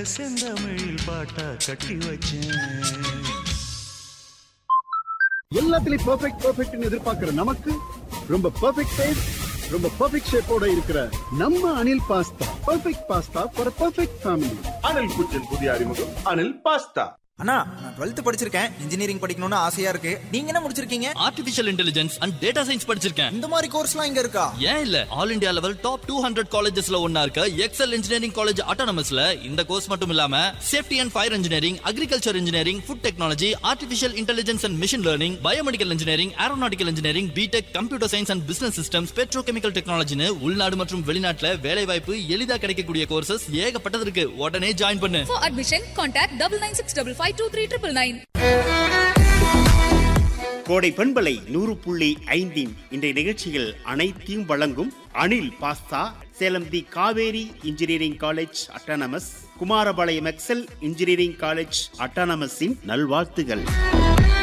செந்தமிழில் பாட்டா கட்டி வச்சேன் எல்லாத்துலயும் பெர்ஃபெக்ட் பெர்ஃபெக்ட்னு எதிர்பார்க்கிற நமக்கு ரொம்ப பெர்ஃபெக்ட் டேஸ்ட் ரொம்ப பெர்ஃபெக்ட் ஷேப்போட இருக்கிற நம்ம Anil pasta perfect pasta for perfect family Anil kitchen புதிய அறிமுகம் அனில் பாஸ்தா அண்ணா நான் டுவெல்த் படிச்சிருக்கேன் இன்ஜினியரிங் படிக்கணும்னு ஆசையா இருக்கு நீங்க என்ன முடிச்சிருக்கீங்க artificial intelligence and data science படிச்சிருக்கேன் இந்த மாதிரி கோர்ஸ்லாம் இங்க இருக்கா ஏன் இல்ல all India level top two hundred காலேஜஸ்ல ஒன்னா இருக்க எக்ஸல் இன்ஜினியரிங் காலேஜ் ஆட்டோனமஸ்ல இந்த கோர்ஸ் மட்டும் இல்லாம safety and fire engineering agriculture engineering food technology artificial intelligence and machine learning biomedical engineering aeronautical engineering BTech computer science and business systems petrochemical டெக்னாலஜின்னு உள்நாடு மற்றும் வெளிநாட்டுல வேலை வாய்ப்பு எளிதா கிடைக்கக்கூடிய கோர்சஸ் ஏகப்பட்டது இருக்கு உடனே ஜாயின் பண்ணு For admission, contact double nine six double five two three triple nine. கோடை பண்பலை நூறு புள்ளி ஐந்தின் இன்றைய நிகழ்ச்சியில் அனைத்தையும் வழங்கும் Anil pasta Salem the Kaveri engineering college autonomous Kumarapalayam Excel engineering college அட்டானமஸின் நல்வாழ்த்துகள்